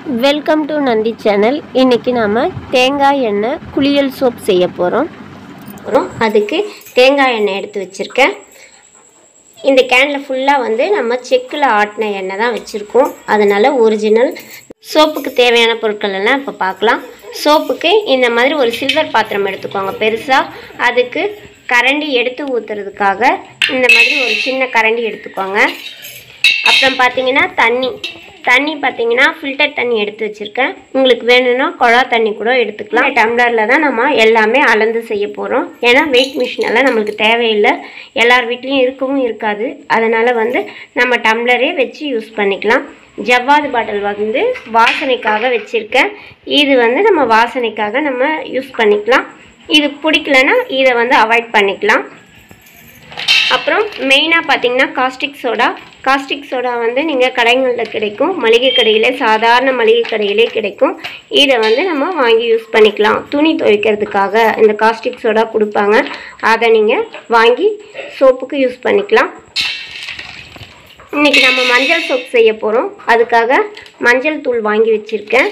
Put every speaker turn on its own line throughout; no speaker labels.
welcome to Nandi channel இன்றைக்கி நாம் தேங்காய் எண்ணெய் குளியல் சோப் செய்ய போகிறோம்
அப்புறம் அதுக்கு தேங்காய் எண்ணெய் எடுத்து வச்சுருக்கேன் இந்த கேனில் ஃபுல்லாக வந்து நம்ம செக்கில் ஆட்டின எண்ணெய் தான் வச்சுருக்கோம் அதனால் ஒரிஜினல் சோப்புக்கு தேவையான பொருட்கள் எல்லாம் இப்போ பார்க்கலாம் சோப்புக்கு இந்த மாதிரி ஒரு சில்வர் பாத்திரம் எடுத்துக்கோங்க பெருசாக அதுக்கு கரண்டி எடுத்து ஊற்றுறதுக்காக இந்த மாதிரி ஒரு சின்ன கரண்டி எடுத்துக்கோங்க அப்புறம் பார்த்தீங்கன்னா தண்ணி தண்ணி பார்த்தீங்கன்னா ஃபில்டர் தண்ணி எடுத்து வச்சுருக்கேன் உங்களுக்கு வேணும்னா குழா தண்ணி கூட எடுத்துக்கலாம் டம்ளரில் தான் நம்ம எல்லாமே அளந்து செய்ய போகிறோம் ஏன்னா வெயிட் மிஷின் எல்லாம் நம்மளுக்கு தேவையில்லை எல்லார் வீட்லேயும் இருக்கவும் இருக்காது அதனால் வந்து நம்ம டம்ளரே வச்சு யூஸ் பண்ணிக்கலாம் ஜவ்வாது பாட்டில் வந்து வாசனைக்காக வச்சுருக்கேன் இது வந்து நம்ம வாசனைக்காக நம்ம யூஸ் பண்ணிக்கலாம் இது பிடிக்கலன்னா இதை வந்து அவாய்ட் பண்ணிக்கலாம் அப்புறம் மெயினாக பார்த்தீங்கன்னா காஸ்டிக் சோடா காஸ்டிக் சோடா வந்து நீங்கள் கடைகளில் கிடைக்கும் மளிகை கடையிலே சாதாரண மளிகை கடையிலே கிடைக்கும் இதை வந்து நம்ம வாங்கி யூஸ் பண்ணிக்கலாம் துணி துவைக்கிறதுக்காக இந்த காஸ்டிக் சோடா கொடுப்பாங்க அதை நீங்கள் வாங்கி சோப்புக்கு யூஸ் பண்ணிக்கலாம் இன்றைக்கி நம்ம மஞ்சள் சோப் செய்ய போகிறோம் அதுக்காக மஞ்சள் தூள் வாங்கி வச்சுருக்கேன்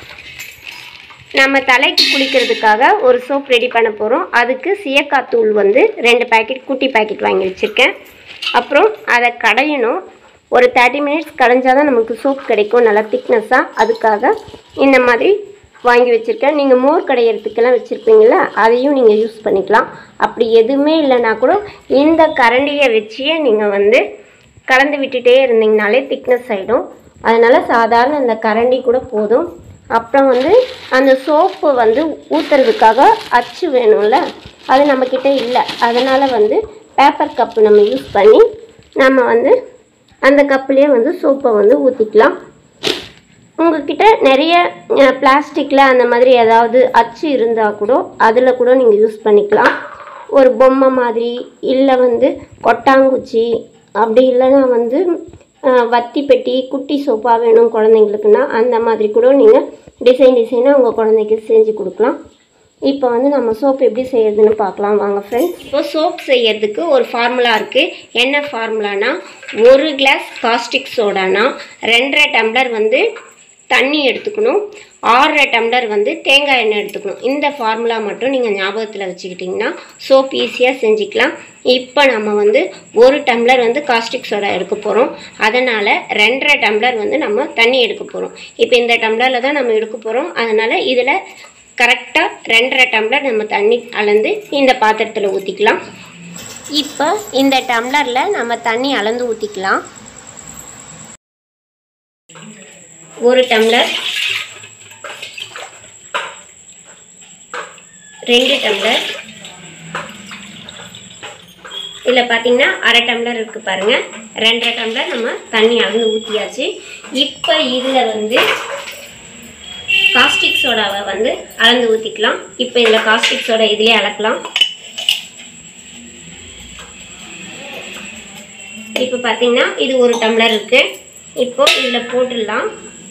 நம்ம தலைக்கு குளிக்கிறதுக்காக ஒரு சோப் ரெடி பண்ண போகிறோம் அதுக்கு சீயக்காய் தூள் வந்து ரெண்டு பாக்கெட் குட்டி பாக்கெட் வாங்கி வச்சுருக்கேன் அப்புறம் அதை கடையணும் ஒரு தேர்ட்டி மினிட்ஸ் கடைஞ்சால் தான் நமக்கு சோப் கிடைக்கும் நல்லா திக்னஸ்ஸாக அதுக்காக இந்த மாதிரி வாங்கி வச்சுருக்கேன் நீங்கள் மோர் கடையிறதுக்கெல்லாம் வச்சுருப்பீங்களா அதையும் நீங்கள் யூஸ் பண்ணிக்கலாம் அப்படி எதுவுமே இல்லைன்னா கூட இந்த கரண்டியை வச்சே நீங்கள் வந்து கலந்து விட்டுட்டே இருந்தீங்கனாலே திக்னஸ் ஆகிடும் அதனால் சாதாரண இந்த கரண்டி கூட போதும் அப்புறம் வந்து அந்த சோப்பு வந்து ஊற்றுறதுக்காக அச்சு வேணும்ல அது நம்மக்கிட்ட இல்லை அதனால் வந்து பேப்பர் கப்பு நம்ம யூஸ் பண்ணி நம்ம வந்து அந்த கப்புலேயே வந்து சோப்பை வந்து ஊற்றிக்கலாம் உங்ககிட்ட நிறைய பிளாஸ்டிக்கில் அந்த மாதிரி ஏதாவது அச்சு இருந்தால் கூட அதில் கூட நீங்கள் யூஸ் பண்ணிக்கலாம் ஒரு பொம்மை மாதிரி இல்லை வந்து கொட்டாங்குச்சி அப்படி இல்லைன்னா வந்து அஹ், வத்தி பெட்டி குட்டி சோப்பாக வேணும் குழந்தைங்களுக்குன்னா அந்த மாதிரி கூட நீங்கள் டிசைன் டிசைனாக உங்கள் குழந்தைக்கு செஞ்சு கொடுக்கலாம் இப்போ வந்து நம்ம சோப் எப்படி செய்யறதுன்னு பார்க்கலாம் வாங்க ஃப்ரெண்ட்ஸ் இப்போ சோப் செய்யறதுக்கு ஒரு ஃபார்முலா இருக்குது என்ன ஃபார்முலானா ஒரு கிளாஸ் காஸ்டிக் சோடானா ரெண்டரை டம்ளர் வந்து தண்ணி எடுத்துக்கணும் ஆறரை டம்ளர் வந்து தேங்காய் எண்ணெய் எடுத்துக்கணும் இந்த ஃபார்முலா மட்டும் நீங்கள் ஞாபகத்தில் வச்சுக்கிட்டிங்கன்னா சோப் ஈஸியாக செஞ்சுக்கலாம் இப்போ நம்ம வந்து ஒரு டம்ளர் வந்து காஸ்டிக் சோடா எடுக்க போகிறோம் அதனால் ரெண்டரை டம்ளர் வந்து நம்ம தண்ணி எடுக்க போகிறோம் இப்போ இந்த டம்ளரில் தான் நம்ம எடுக்க போகிறோம் அதனால் இதில் கரெக்டாக ரெண்டரை டம்ளர் நம்ம தண்ணி அளந்து இந்த பாத்திரத்தில் ஊற்றிக்கலாம் இப்போ இந்த டம்ளரில் நம்ம தண்ணி அளந்து ஊற்றிக்கலாம் ஒரு டம்ளர் ரெண்டு டம்ளர் இதில் பார்த்தீங்கன்னா அரை டம்ளர் இருக்குது பாருங்கள் ரெண்டரை டம்ளர் நம்ம தண்ணி அளந்து ஊற்றியாச்சு இப்போ இதில் வந்து காஸ்டிக் சோடாவை வந்து அளந்து ஊற்றிக்கலாம் இப்போ இதில் காஸ்டிக் சோடா இதிலே அளக்கலாம் இப்போ பார்த்தீங்கன்னா இது ஒரு டம்ளர் இருக்குது இப்போ இதில் போட்டுடலாம்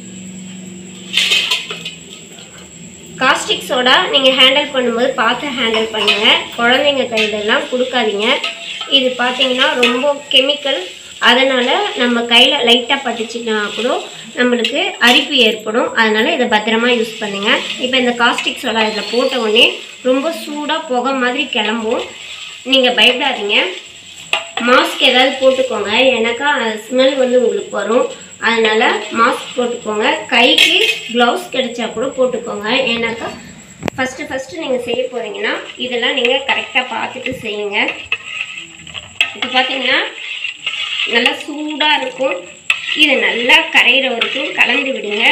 காஸ்டிக் சோடா நீங்கள் ஹேண்டில் பண்ணும்போது பார்த்து ஹேண்டில் பண்ணுங்கள் குழந்தைங்க கையிலெல்லாம் கொடுக்காதீங்க இது பார்த்தீங்கன்னா ரொம்ப கெமிக்கல் அதனால் நம்ம கையில் லைட்டாக பட்டுச்சுன்னா கூட நம்மளுக்கு அரிப்பு ஏற்படும் அதனால் இதை பத்திரமா யூஸ் பண்ணுங்கள் இப்போ இந்த காஸ்டிக் சோடா இதில் போட்ட உடனே ரொம்ப சூடாக புகை மாதிரி கிளம்பும் நீங்கள் பயப்படாதீங்க மாஸ்க் ஏதாவது போட்டுக்கோங்க ஏன்னாக்கா ஸ்மெல் வந்து உங்களுக்கு வரும் அதனால் மாஸ்க் போட்டுக்கோங்க கைக்கு க்ளவுஸ் கிடைச்சா கூட போட்டுக்கோங்க ஏன்னாக்கா ஃபஸ்ட்டு ஃபஸ்ட்டு நீங்கள் செய்ய போகிறீங்கன்னா இதெல்லாம் நீங்கள் கரெக்டாக பார்த்துட்டு செய்யுங்க இப்போ பார்த்தீங்கன்னா நல்லா சூடாக இருக்கும் இது நல்லா கரையிற வரைக்கும் கலந்து விடுங்க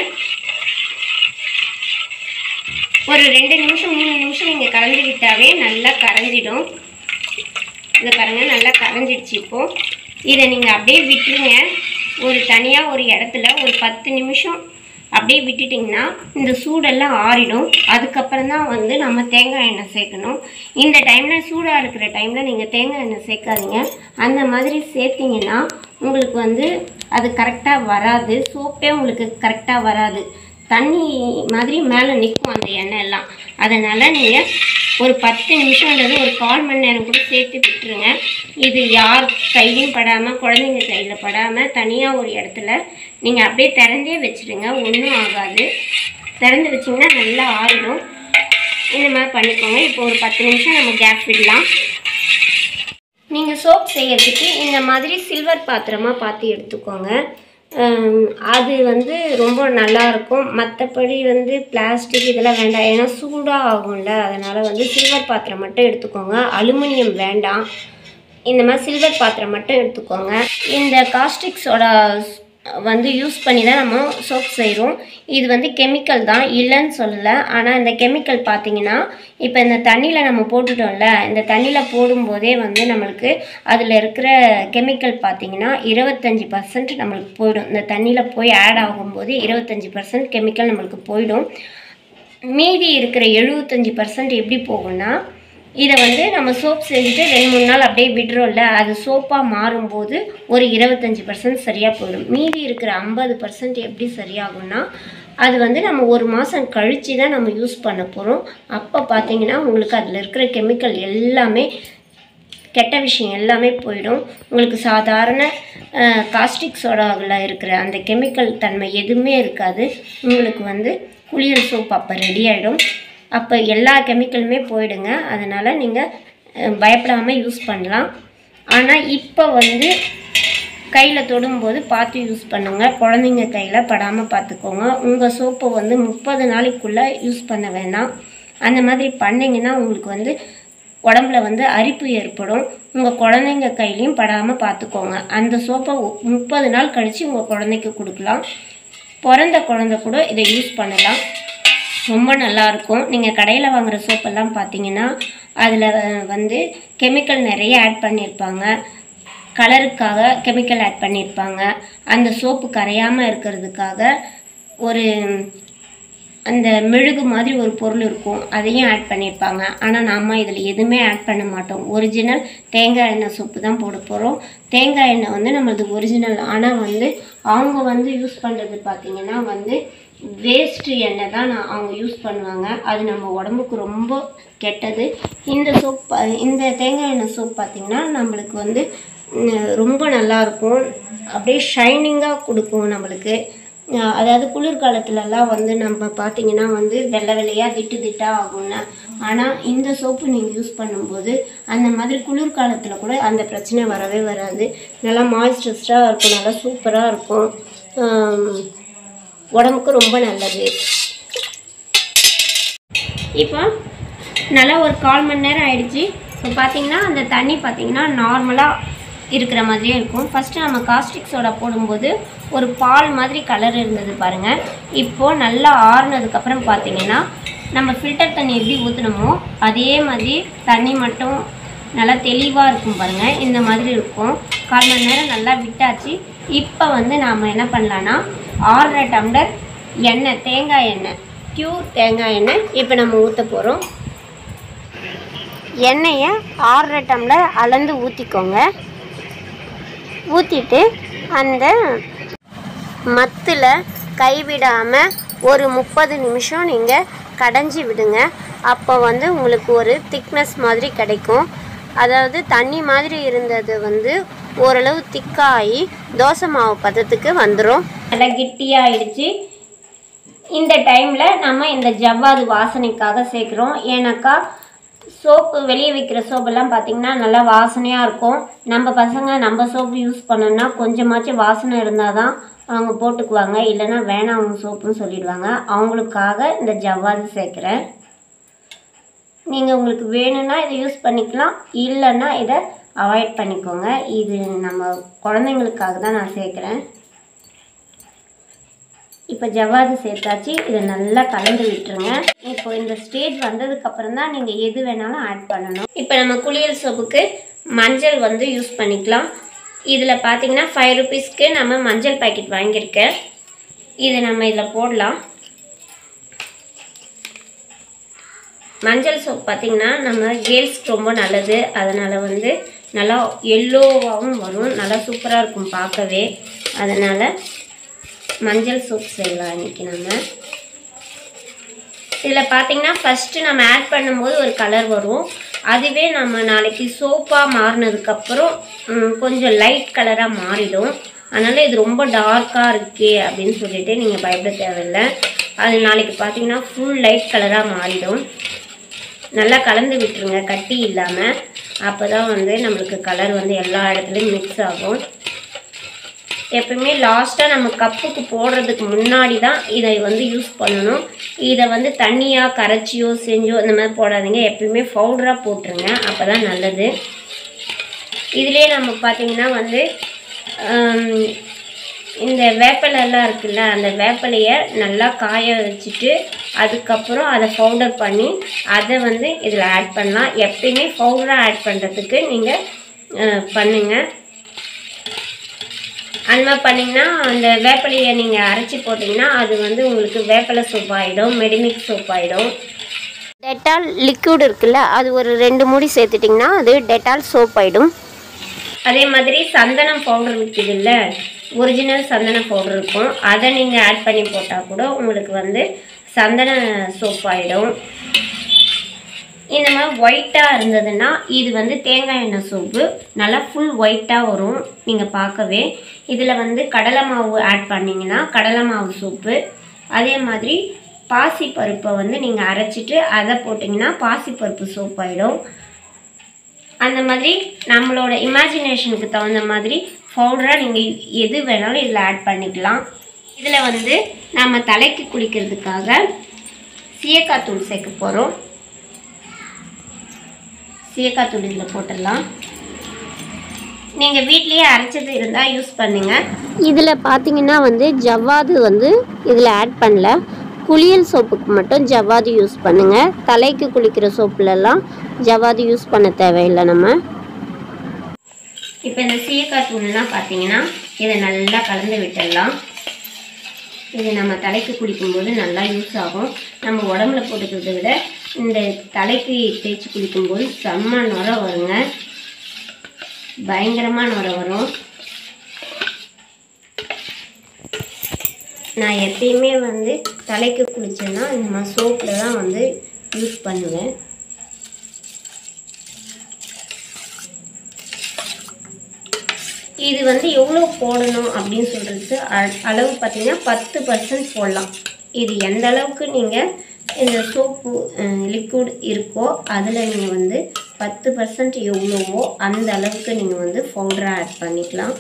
ஒரு ரெண்டு நிமிஷம் மூணு நிமிஷம் நீங்கள் கலந்து விட்டாவே நல்லா கரைஞ்சிடும் இதை பாருங்கள் நல்லா கரைஞ்சிடுச்சு இப்போது இதை நீங்கள் அப்படியே விட்டுருங்க ஒரு தனியாக ஒரு இடத்துல ஒரு பத்து நிமிஷம் அப்படியே விட்டுட்டிங்கன்னா இந்த சூடெல்லாம் ஆறிடும் அதுக்கப்புறம் தான் வந்து நம்ம தேங்காய் எண்ணெய் சேர்க்கணும் இந்த டைமில் சூடாக இருக்கிற டைமில் நீங்கள் தேங்காய் எண்ணெய் சேர்க்காதீங்க அந்த மாதிரி சேர்த்திங்கன்னா உங்களுக்கு வந்து அது கரெக்டாக வராது சோப்பே உங்களுக்கு கரெக்டாக வராது தண்ணி மாதிரி மேலே நிற்கும் அந்த எண்ணெய் எல்லாம் அதனால் நீங்கள் ஒரு பத்து நிமிஷம் அல்லது ஒரு கால் மணி நேரம் கூட சேர்த்து விட்டுருங்க இது யார் கையிலையும் படாமல் குழந்தைங்க கையில் படாமல் தனியாக ஒரு இடத்துல நீங்கள் அப்படியே திறந்தே வச்சுடுங்க ஒன்றும் ஆகாது திறந்து வச்சிங்கன்னா நல்லா ஆறிடும் இந்த மாதிரி பண்ணிக்கோங்க இப்போ ஒரு பத்து நிமிஷம் நம்ம கேப் விடலாம் நீங்கள் சோப் செய்யறதுக்கு இந்த மாதிரி சில்வர் பாத்திரமாக பார்த்து எடுத்துக்கோங்க ஹம், அது வந்து ரொம்ப நல்லா இருக்கும் மற்றபடி வந்து பிளாஸ்டிக் இதெல்லாம் வேண்டாம் ஏன்னா சூடாக ஆகும்ல அதனால் வந்து சில்வர் பாத்திரம் மட்டும் எடுத்துக்கோங்க அலுமினியம் வேண்டாம் இந்த மாதிரி சில்வர் பாத்திரம் மட்டும் எடுத்துக்கோங்க இந்த காஸ்டிக் சோடா வந்து யூஸ் பண்ணி தான் நம்ம சோப் செய்கிறோம் இது வந்து கெமிக்கல் தான் இல்லைன்னு சொல்லலை ஆனால் இந்த கெமிக்கல் பார்த்தீங்கன்னா இப்போ இந்த தண்ணியில் நம்ம போட்டுட்டோம்ல இந்த தண்ணியில் போடும்போதே வந்து நம்மளுக்கு அதில் இருக்கிற கெமிக்கல் பார்த்தீங்கன்னா இருபத்தஞ்சி பர்சன்ட் நம்மளுக்கு போயிடும் இந்த தண்ணியில் போய் ஆட் ஆகும்போது இருபத்தஞ்சி பர்சன்ட் கெமிக்கல் நம்மளுக்கு போயிடும் மீதி இருக்கிற எழுபத்தஞ்சி பர்சன்ட் எப்படி போகும்னா இதை வந்து நம்ம சோப் செஞ்சுட்டு ரெண்டு மூணு நாள் அப்படியே விடுறோம்ல அது சோப்பாக மாறும்போது ஒரு இருபத்தஞ்சி பர்சன்ட் சரியாக போயிடும் மீதி இருக்கிற ஐம்பது பர்சன்ட் எப்படி சரியாகும்னா அது வந்து நம்ம ஒரு மாதம் கழித்து தான் நம்ம யூஸ் பண்ண போகிறோம் அப்போ பார்த்தீங்கன்னா உங்களுக்கு அதில் இருக்கிற கெமிக்கல் எல்லாமே கெட்ட விஷயம் எல்லாமே போயிடும் உங்களுக்கு சாதாரண காஸ்டிக் சோடாவில் இருக்கிற அந்த கெமிக்கல் தன்மை எதுவுமே இருக்காது உங்களுக்கு வந்து குளியல் சோப் அப்போ ரெடி ஆகிடும் அப்போ எல்லா கெமிக்கலுமே போயிடுங்க அதனால் நீங்கள் பயப்படாமல் யூஸ் பண்ணலாம் ஆனால் இப்போ வந்து கையில் தொடும்போது பார்த்து யூஸ் பண்ணுங்கள் குழந்தைங்க கையில் படாமல் பார்த்துக்கோங்க உங்கள் சோப்பை வந்து முப்பது நாளைக்குள்ளே யூஸ் பண்ண வேண்டாம் அந்த மாதிரி பண்ணிங்கன்னா உங்களுக்கு வந்து உடம்புல வந்து அரிப்பு ஏற்படும் உங்கள் குழந்தைங்க கையிலையும் படாமல் பார்த்துக்கோங்க அந்த சோப்பை முப்பது நாள் கழித்து உங்கள் குழந்தைக்கு கொடுக்கலாம் பிறந்த குழந்தை கூட இதை யூஸ் பண்ணலாம் ரொம்ப நல்லாயிருக்கும் நீங்கள் கடையில் வாங்குகிற சோப்பெல்லாம் பார்த்தீங்கன்னா அதில் வந்து கெமிக்கல் நிறைய ஆட் பண்ணியிருப்பாங்க கலருக்காக கெமிக்கல் ஆட் பண்ணியிருப்பாங்க அந்த சோப்பு கரையாமல் இருக்கிறதுக்காக ஒரு அந்த மெழுகு மாதிரி ஒரு பொருள் இருக்கும் அதையும் ஆட் பண்ணியிருப்பாங்க ஆனால் நாம் இதில் எதுவுமே ஆட் பண்ண மாட்டோம் ஒரிஜினல் தேங்காய் எண்ணெய் சோப்பு தான் போட போகிறோம் தேங்காய் எண்ணெய் வந்து நம்மளது ஒரிஜினல் ஆனால் வந்து அவங்க வந்து யூஸ் பண்ணுறது பார்த்திங்கன்னா வந்து வேஸ்ட்டு எண்ணெய் தான் நான் அவங்க யூஸ் பண்ணுவாங்க அது நம்ம உடம்புக்கு ரொம்ப கெட்டது இந்த சோப் இந்த தேங்காய் எண்ணெய் சோப் பார்த்திங்கன்னா நம்மளுக்கு வந்து ம், ரொம்ப நல்லாயிருக்கும் அப்படியே ஷைனிங்காக கொடுக்கும் நம்மளுக்கு அஹ் அதாவது குளிர்காலத்துலலாம் வந்து நம்ம பார்த்தீங்கன்னா வந்து வெள்ளை வெள்ளையாக திட்டு திட்டாக ஆகும்ல ஆனால் இந்த சோப்பு நீங்கள் யூஸ் பண்ணும்போது அந்த மாதிரி குளிர்காலத்தில் கூட அந்த பிரச்சனை வரவே வராது நல்லா மாய்ஸ்சரைஸ்டாக இருக்கும் நல்லா சூப்பராக இருக்கும் ஆம், உடம்புக்கு ரொம்ப நல்லது இப்போ நல்லா ஒரு கால் மணி நேரம் ஆயிடுச்சு இப்போ பார்த்தீங்கன்னா அந்த தண்ணி பார்த்தீங்கன்னா நார்மலாக இருக்கிற மாதிரியே இருக்கும் ஃபஸ்ட்டு நம்ம காஸ்டிக் சோடா போடும்போது ஒரு பால் மாதிரி கலர் இருந்தது பாருங்கள் இப்போது நல்லா ஆறுனதுக்கப்புறம் பார்த்தீங்கன்னா நம்ம ஃபில்டர் தண்ணி எப்படி ஊற்றுனோமோ அதே மாதிரி தண்ணி மட்டும் நல்லா தெளிவாக இருக்கும் பாருங்கள் இந்த மாதிரி இருக்கும் கால் மணி நேரம் நல்லா விட்டாச்சு இப்போ வந்து நாம் என்ன பண்ணலான்னா ஆறரை டம்ளர் எண்ணெய் தேங்காய் எண்ணெய் பியூர் தேங்காய் எண்ணெய் இப்போ நம்ம ஊற்ற போகிறோம் எண்ணெயை ஆறரை டம்ளர் அளந்து ஊற்றிக்கோங்க ஊற்றிட்டு அந்த மத்தில் கைவிடாமல் ஒரு முப்பது நிமிஷம் நீங்கள் கடைஞ்சி விடுங்க அப்போ வந்து உங்களுக்கு ஒரு திக்னஸ் மாதிரி கிடைக்கும் அதாவது தண்ணி மாதிரி இருந்தது வந்து ஓரளவு திக்காகி தோசை மாவு பதத்துக்கு வந்துடும் நல்லா கெட்டியாகிடுச்சு இந்த டைமில் நம்ம இந்த ஜவ்வாது வாசனைக்காக சேர்க்குறோம் ஏன்னாக்கா சோப்பு வெளியே விற்கிற சோப்பெல்லாம் பார்த்திங்கன்னா நல்லா வாசனையாக இருக்கும் நம்ம பசங்க நம்ம சோப்பு யூஸ் பண்ணோம்னா கொஞ்சமாச்சும் வாசனை இருந்தால் தான் அவங்க போட்டுக்குவாங்க இல்லைன்னா வேணாம் அவங்க சோப்புன்னு சொல்லிடுவாங்க அவங்களுக்காக இந்த ஜவ்வாது சேர்க்குறேன் நீங்கள் உங்களுக்கு வேணும்னா இதை யூஸ் பண்ணிக்கலாம் இல்லைன்னா இதை அவாய்ட் பண்ணிக்கோங்க இது நம்ம குழந்தைங்களுக்காக தான் நான் சேர்க்குறேன் இப்போ ஜவ்வாது சேர்த்தாச்சு இதை நல்லா கலந்து விட்டுருங்க இப்போ இந்த ஸ்டேஜ் வந்ததுக்கு அப்புறம் தான் நீங்கள் எது வேணாலும் ஆட் பண்ணணும் இப்போ நம்ம குளியல் சோப்புக்கு மஞ்சள் வந்து யூஸ் பண்ணிக்கலாம் இதில் பார்த்தீங்கன்னா ஃபைவ் ருபீஸ்க்கு நம்ம மஞ்சள் பாக்கெட் வாங்கியிருக்கேன் இதை நம்ம இதில் போடலாம் மஞ்சள் சோப் பார்த்திங்கன்னா நம்ம கேர்ள்ஸ்க்கு ரொம்ப நல்லது அதனால் வந்து நல்லா எல்லோவாகவும் வரும் நல்லா சூப்பராக இருக்கும் பார்க்கவே அதனால் மஞ்சள் சோப் செய்யலாம் இன்றைக்கி நம்ம இதில் பார்த்தீங்கன்னா ஃபஸ்ட்டு நம்ம ஆட் பண்ணும்போது ஒரு கலர் வரும் அதுவே நம்ம நாளைக்கு சோப்பாக மாறினதுக்கப்புறம் கொஞ்சம் லைட் கலராக மாறிடும் அதனால் இது ரொம்ப டார்க்காக இருக்கே அப்படின்னு சொல்லிட்டு நீங்கள் பயப்பட தேவையில்லை அது நாளைக்கு பார்த்தீங்கன்னா ஃபுல் லைட் கலராக மாறிடும் நல்லா கலந்து விட்டுருங்க கட்டி இல்லாமல் அப்போ தான் வந்து நம்மளுக்கு கலர் வந்து எல்லா இடத்துலையும் மிக்ஸ் ஆகும் எப்பவுமே லாஸ்ட்டாக நம்ம கப்புக்கு போடுறதுக்கு முன்னாடி தான் இதை வந்து யூஸ் பண்ணணும் இதை வந்து தண்ணியாக கரைச்சியோ செஞ்சோ இந்த மாதிரி போடாதீங்க எப்பயுமே பவுடராக போட்டுருங்க அப்போ தான் நல்லது இதுலேயே நம்ம பார்த்திங்கன்னா வந்து ஆம், இந்த வேப்பிலை எல்லாம் இருக்குல்ல அந்த வேப்பிலையை நல்லா காய வச்சுட்டு அதுக்கப்புறம் அதை பவுடர் பண்ணி அதை வந்து இதில் ஆட் பண்ணலாம் எப்பயுமே பவுடராக ஆட் பண்ணுறதுக்கு நீங்கள் பண்ணுங்கள் அந்த மாதிரி பண்ணிங்கன்னா அந்த வேப்பிலையை நீங்கள் அரைச்சி போட்டிங்கன்னா அது வந்து உங்களுக்கு வேப்பிலை சோப் ஆகிடும் மெடிமிக் சோப் ஆகிடும்
டெட்டால் லிக்விட் இருக்குல்ல அது ஒரு ரெண்டு மூடி சேர்த்துட்டிங்கன்னா அது டெட்டால் சோப் ஆயிடும்
அதே மாதிரி சந்தனம் பவுடர் விற்கிது இல்லை ஒரிஜினல் சந்தன பவுடர் இருக்கும் அதை நீங்கள் ஆட் பண்ணி போட்டால் கூட உங்களுக்கு வந்து சந்தன சோப் ஆகிடும் இந்த மாதிரி ஒயிட்டாக இருந்ததுன்னா இது வந்து தேங்காய் எண்ணெய் சோப்பு நல்லா ஃபுல் ஒயிட்டாக வரும் நீங்கள் பார்க்கவே இதில் வந்து கடலை மாவு ஆட் பண்ணிங்கன்னா கடலை மாவு சோப்பு அதே மாதிரி பாசி பருப்பை வந்து நீங்கள் அரைச்சிட்டு அதை போட்டிங்கன்னா பாசி பருப்பு சோப் ஆகிடும் அந்த மாதிரி நம்மளோட இமேஜினேஷனுக்கு தகுந்த மாதிரி பவுடராக நீங்கள் எது வேணாலும் இதில் ஆட் பண்ணிக்கலாம் இதில் வந்து நம்ம தலைக்கு குளிக்கிறதுக்காக சீயக்காய் தூள் சேர்க்க போகிறோம் சீயக்காய் தூள் இதில் போட்டுடலாம் நீங்கள் வீட்லேயே அரைச்சது இருந்தால் யூஸ் பண்ணுங்கள்
இதில் பார்த்தீங்கன்னா வந்து ஜவ்வாது வந்து இதில் ஆட் பண்ணல குளியல் சோப்புக்கு மட்டும் ஜவ்வாது யூஸ் பண்ணுங்கள் தலைக்கு குளிக்கிற சோப்புலலாம் ஜவ்வாது யூஸ் பண்ண தேவையில்லை நம்ம
இப்போ இந்த சீயக்காய் தூள்லாம் பார்த்தீங்கன்னா இதை நல்லா கலந்து விட்டுடலாம் இது நம்ம தலைக்கு குளிக்கும்போது நல்லா யூஸ் ஆகும் நம்ம உடம்புல போட்டுக்கிறத விட இந்த தலைக்கு தேய்ச்சி குளிக்கும்போது செம்ம நுர வருங்க பயங்கரமாக நுர வரும் நான் எப்பயுமே வந்து தலைக்கு குளிச்சேன்னா இந்த மாதிரி சோப்பில் தான் வந்து யூஸ் பண்ணுவேன் இது வந்து எவ்வளோ போடணும் அப்படின்னு சொல்கிறது அளவு பார்த்தீங்கன்னா பத்து பர்சன்ட் போடலாம் இது எந்த அளவுக்கு நீங்கள் இந்த சோப்பு லிக்விட் இருக்கோ அதில் நீங்கள் வந்து பத்து பர்சன்ட் எவ்வளவோ அந்த அளவுக்கு நீங்கள் வந்து பவுடரை ஆட் பண்ணிக்கலாம்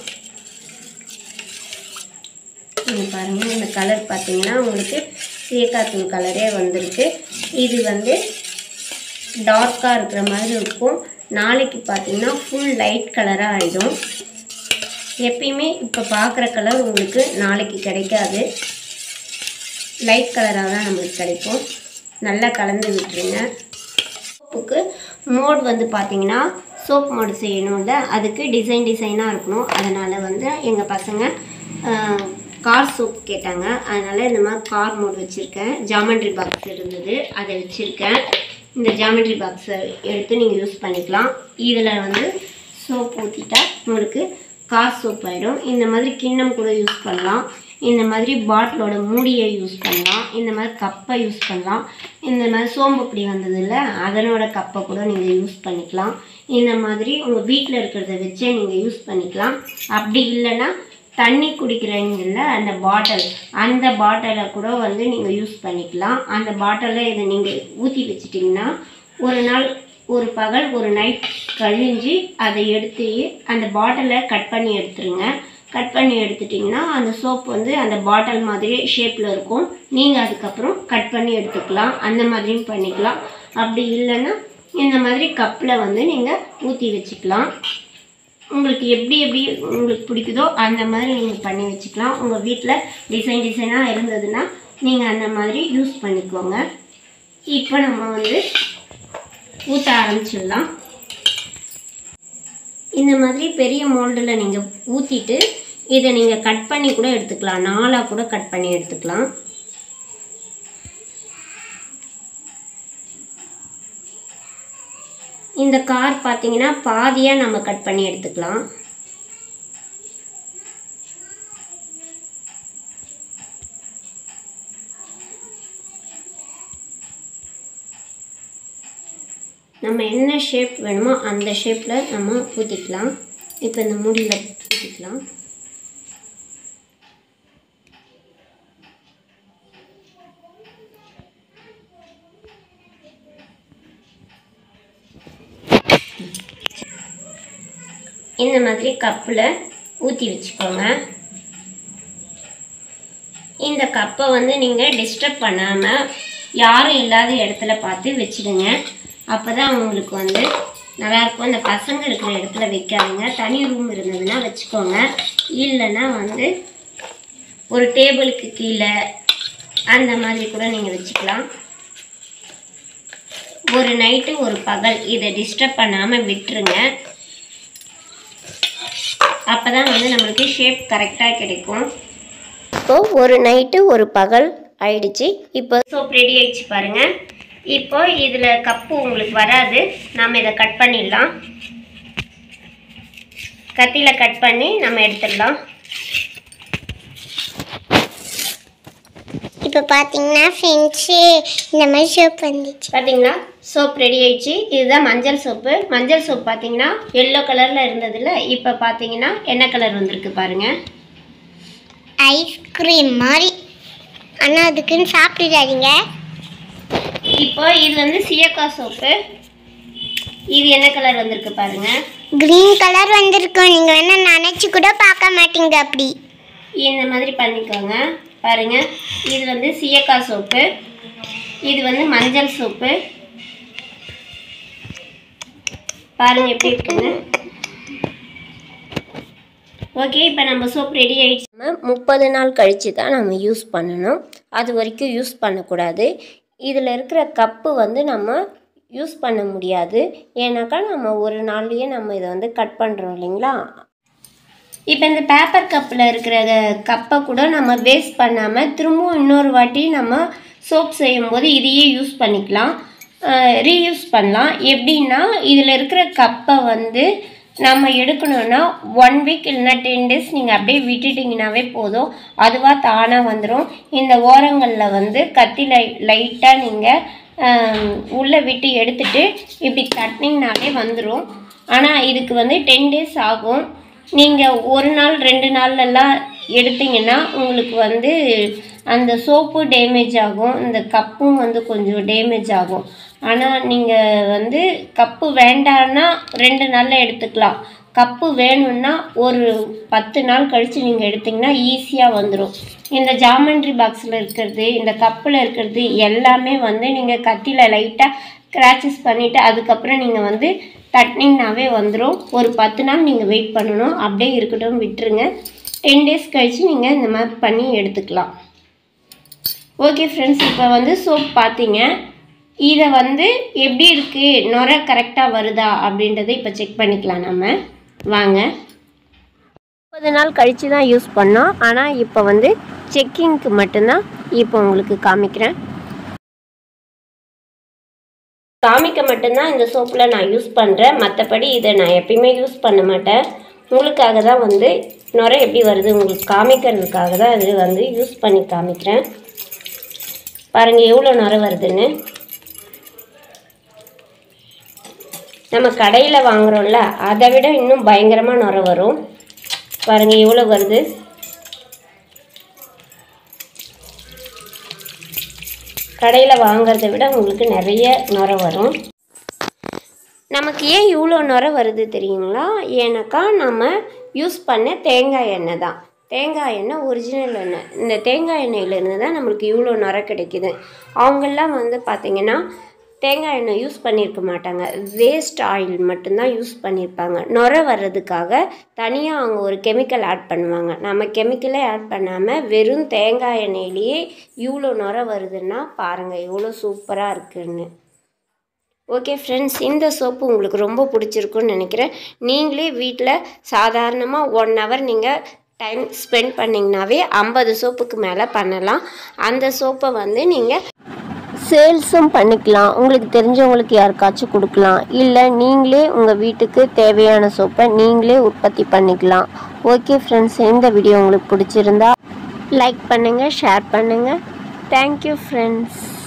நீங்கள் பாருங்கள் இந்த கலர் பார்த்தீங்கன்னா உங்களுக்கு சீக்காத்தூள் கலரே வந்திருக்கு இது வந்து டார்க்காக இருக்கிற மாதிரி இருக்கும் நாளைக்கு பார்த்தீங்கன்னா ஃபுல் லைட் கலராக ஆகிடும் எப்பயுமே இப்போ பார்க்குற கலர் உங்களுக்கு நாளைக்கு கிடைக்காது லைட் கலராக தான் நம்மளுக்கு கிடைக்கும் நல்லா கலந்து விட்டுருங்க சோப்புக்கு மோட் வந்து பார்த்தீங்கன்னா சோப் மோடு செய்யணும்ல அதுக்கு டிசைன் டிசைனாக இருக்கணும் அதனால் வந்து எங்கள் பசங்க ஆஹ், கார் சோப் கேட்டாங்க அதனால் இந்த மாதிரி கார் மோட் வச்சுருக்கேன் ஜாமெண்ட்ரி பாக்ஸ் இருந்தது அதை வச்சுருக்கேன் இந்த ஜாமெண்ட்ரி பாக்ஸை எடுத்து நீங்கள் யூஸ் பண்ணிக்கலாம் இதில் வந்து சோப் ஊற்றிட்டா உங்களுக்கு கார் சோப் ஆகிடும் இந்த மாதிரி கிண்ணம் கூட யூஸ் பண்ணலாம் இந்த மாதிரி பாட்டிலோட மூடியை யூஸ் பண்ணலாம் இந்த மாதிரி கப்பை யூஸ் பண்ணலாம் இந்த மாதிரி சோம்புப்பொடி வந்ததில்ல அதனோட கப்பை கூட நீங்கள் யூஸ் பண்ணிக்கலாம் இந்த மாதிரி உங்கள் வீட்டில் இருக்கிறத வச்சே நீங்கள் யூஸ் பண்ணிக்கலாம் அப்படி இல்லைன்னா தண்ணி குடிக்கிறீங்கல்ல அந்த பாட்டில் அந்த பாட்டிலை கூட வந்து நீங்கள் யூஸ் பண்ணிக்கலாம் அந்த பாட்டிலில் இதை நீங்கள் ஊற்றி வச்சிட்டிங்கன்னா ஒரு நாள் ஒரு பகல் ஒரு நைட் கழிஞ்சு அதை எடுத்து அந்த பாட்டிலை கட் பண்ணி எடுத்துருங்க கட் பண்ணி எடுத்துட்டிங்கன்னா அந்த சோப் வந்து அந்த பாட்டில் மாதிரி ஷேப்பில் இருக்கும் நீங்கள் அதுக்கப்புறம் கட் பண்ணி எடுத்துக்கலாம் அந்த மாதிரியும் பண்ணிக்கலாம் அப்படி இல்லைன்னா இந்த மாதிரி கப்பில் வந்து நீங்கள் ஊற்றி வச்சுக்கலாம் உங்களுக்கு எப்படி எப்படி உங்களுக்கு பிடிக்குதோ அந்த மாதிரி நீங்கள் பண்ணி வச்சுக்கலாம் உங்கள் வீட்டில் டிசைன் டிசைனாக இருந்ததுன்னா நீங்கள் அந்த மாதிரி யூஸ் பண்ணிக்கோங்க இப்போ நம்ம வந்து ஊற்ற ஆரம்பிச்சிடலாம் இந்த மாதிரி பெரிய மோல்டில் நீங்கள் ஊற்றிட்டு இதை நீங்கள் கட் பண்ணி கூட எடுத்துக்கலாம் நாலாக கூட கட் பண்ணி எடுத்துக்கலாம் இந்த கார் பார்த்தீங்கன்னா பாதியாக நம்ம கட் பண்ணி எடுத்துக்கலாம் நம்ம என்ன ஷேப் வேணுமோ அந்த ஷேப்பில் நம்ம ஊற்றிக்கலாம் இப்போ இந்த மூடியில் ஊற்றிக்கலாம் இந்த மாதிரி கப்பில் ஊற்றி வச்சுக்கோங்க இந்த கப்பை வந்து நீங்கள் டிஸ்டர்ப் பண்ணாமல் யாரும் இல்லாத இடத்துல பார்த்து வச்சுடுங்க அப்போ தான் உங்களுக்கு வந்து நல்லாயிருக்கும் இந்த பசங்க இருக்கிற இடத்துல வைக்காதுங்க தனி ரூம் இருந்ததுன்னா வச்சுக்கோங்க இல்லைன்னா வந்து ஒரு டேபிளுக்கு கீழே அந்த மாதிரி கூட நீங்கள் வச்சுக்கலாம் ஒரு நைட்டு ஒரு பகல் இதை டிஸ்டர்ப் பண்ணாமல் விட்டுருங்க அப்போ தான் வந்து நம்மளுக்கு ஷேப் கரெக்டாக கிடைக்கும்
இப்போ ஒரு நைட்டு ஒரு பகல் ஆயிடுச்சு இப்போ
சோப் ரெடி ஆயிடுச்சு பாருங்க இப்போ இதில் கப்பு உங்களுக்கு வராது நாம் இதை கட் பண்ணிடலாம் கத்தியில் கட் பண்ணி நம்ம எடுத்துடலாம்
இப்போ பார்த்தீங்கன்னா ஃப்ரெண்ட்ஸு இந்த மாதிரி ஷோப் வந்துச்சு
பார்த்தீங்களா சோப் ரெடி ஆயிடுச்சு இதுதான் மஞ்சள் சோப்பு மஞ்சள் சோப் பார்த்தீங்கன்னா எல்லோ கலரில் இருந்ததுல இப்போ பார்த்தீங்கன்னா என்ன கலர் வந்திருக்கு பாருங்கள்
ஐஸ்கிரீம் மாதிரி ஆனால் அதுக்குன்னு சாப்பிட்டுடாதீங்க
இப்போ இது வந்து சியக்கா சோப்பு இது என்ன கலர் வந்திருக்கு பாருங்கள்
க்ரீன் கலர் வந்திருக்கும் நீங்கள் வேணால் நினச்சி கூட பார்க்க மாட்டீங்க அப்படி
இந்த மாதிரி பண்ணிக்கோங்க பாருங்க இது வந்து சீயக்கா சோப்பு இது வந்து மஞ்சள் சோப்பு பாருங்க எப்படி இருக்குன்னு ஓகே இப்போ நம்ம சோப் ரெடி ஆயிடுச்சு
நம்ம முப்பது நாள் கழித்து தான் நம்ம யூஸ் பண்ணணும் அது வரைக்கும் யூஸ் பண்ணக்கூடாது இதில் இருக்கிற கப்பு வந்து நம்ம யூஸ் பண்ண முடியாது ஏன்னாக்கா நம்ம ஒரு நாள்லேயே நம்ம இதை வந்து கட் பண்ணுறோம் இல்லைங்களா
இப்போ இந்த பேப்பர் கப்பில் இருக்கிற கப்பை கூட நம்ம வேஸ்ட் பண்ணாமல் திரும்பவும் இன்னொரு வாட்டி நம்ம சோப் செய்யும்போது இதையே யூஸ் பண்ணிக்கலாம் ரீயூஸ் பண்ணலாம் எப்படின்னா இதில் இருக்கிற கப்பை வந்து நம்ம எடுக்கணும்னா ஒன் வீக் இல்லைன்னா டென் டேஸ் நீங்கள் அப்படியே விட்டுட்டிங்கனாவே போதும் அதுவாக தானாக வந்துடும் இந்த ஓரங்களில் வந்து கத்தி லை லைட்டாக நீங்கள் உள்ளே விட்டு எடுத்துட்டு இப்படி தட்டினீங்கனாலே வந்துடும் ஆனால் இதுக்கு வந்து டென் டேஸ் ஆகும் நீங்கள் ஒரு நாள் ரெண்டு நாள்லலாம் எடுத்தீங்கன்னா உங்களுக்கு வந்து அந்த சோப்பு டேமேஜ் ஆகும் இந்த கப்பும் வந்து கொஞ்சம் டேமேஜ் ஆகும் ஆனால் நீங்கள் வந்து கப்பு வேண்டான்னா ரெண்டு நாளில் எடுத்துக்கலாம் கப்பு வேணும்னா ஒரு பத்து நாள் கழித்து நீங்கள் எடுத்திங்கன்னா ஈஸியாக வந்துடும் இந்த ஜாமெண்ட்ரி பாக்ஸில் இருக்கிறது இந்த கப்பில் இருக்கிறது எல்லாமே வந்து நீங்கள் கத்தியில் லைட்டாக கிராச்சஸ் பண்ணிவிட்டு அதுக்கப்புறம் நீங்கள் வந்து தட்டினீங்கனாவே வந்துடும் ஒரு பத்து நாள் நீங்கள் வெயிட் பண்ணணும் அப்படியே இருக்கட்டும் விட்டுருங்க டென் டேஸ் கழித்து நீங்கள் இந்த மாதிரி பண்ணி எடுத்துக்கலாம் ஓகே ஃப்ரெண்ட்ஸ் இப்போ வந்து சோப் பார்த்தீங்க இதை வந்து எப்படி இருக்குது நுர கரெக்டாக வருதா அப்படின்றத இப்போ செக் பண்ணிக்கலாம் நம்ம வாங்க
முப்பது நாள் கழித்து தான் யூஸ் பண்ணோம் ஆனால் இப்போ வந்து செக்கிங்க்கு மட்டும்தான் இப்போ உங்களுக்கு காமிக்கிறேன்
காமிக்க மட்டும்தான் இந்த சோப்பில் நான் யூஸ் பண்ணுறேன் மற்றபடி இதை நான் எப்பயுமே யூஸ் பண்ண மாட்டேன் உங்களுக்காக தான் வந்து நுரை எப்படி வருது உங்களுக்கு காமிக்கிறதுக்காக தான் இது வந்து யூஸ் பண்ணி காமிக்கிறேன் பாருங்கள் எவ்வளோ நுரை வருதுன்னு நம்ம கடையில் வாங்குறோம்ல அதை விட இன்னும் பயங்கரமாக நுரை வரும் பாருங்கள் எவ்வளோ வருது கடையில் வாங்குறத விட உங்களுக்கு நிறைய நுரை வரும் நமக்கு ஏன் இவ்வளோ நுரை வருது தெரியுங்களா ஏன்னாக்கா நம்ம யூஸ் பண்ண தேங்காய் எண்ணெய் தான் தேங்காய் எண்ணெய் ஒரிஜினல் எண்ணெய் இந்த தேங்காய் எண்ணெயிலேருந்து தான் நம்மளுக்கு இவ்வளோ நுரை கிடைக்குது அவங்கெல்லாம் வந்து பார்த்திங்கன்னா தேங்காய் எண்ணெய் யூஸ் பண்ணியிருக்க மாட்டாங்க வேஸ்ட் ஆயில் மட்டும்தான் யூஸ் பண்ணியிருப்பாங்க நுரை வர்றதுக்காக தனியாக அவங்க ஒரு கெமிக்கல் ஆட் பண்ணுவாங்க நம்ம கெமிக்கலே ஆட் பண்ணாமல் வெறும் தேங்காய் எண்ணெயிலேயே இவ்வளோ நுரை வருதுன்னா பாருங்கள் எவ்வளோ சூப்பராக இருக்குன்னு ஓகே ஃப்ரெண்ட்ஸ் இந்த சோப்பு உங்களுக்கு ரொம்ப பிடிச்சிருக்குன்னு நினைக்கிறேன் நீங்களே வீட்டில் சாதாரணமாக ஒன் ஹவர் நீங்கள் டைம் ஸ்பெண்ட் பண்ணிங்கனாவே ஐம்பது சோப்புக்கு மேலே பண்ணலாம் அந்த சோப்பை வந்து நீங்கள்
சேல்ஸும் பண்ணிக்கலாம் உங்களுக்கு தெரிஞ்சவங்களுக்கு யாருக்காச்சும் கொடுக்கலாம் இல்லை நீங்களே உங்கள் வீட்டுக்கு தேவையான சோப்பை நீங்களே உற்பத்தி பண்ணிக்கலாம் ஓகே ஃப்ரெண்ட்ஸ் இந்த வீடியோ உங்களுக்கு பிடிச்சிருந்தா லைக் பண்ணுங்கள் ஷேர் பண்ணுங்கள் தேங்க்யூ ஃப்ரெண்ட்ஸ்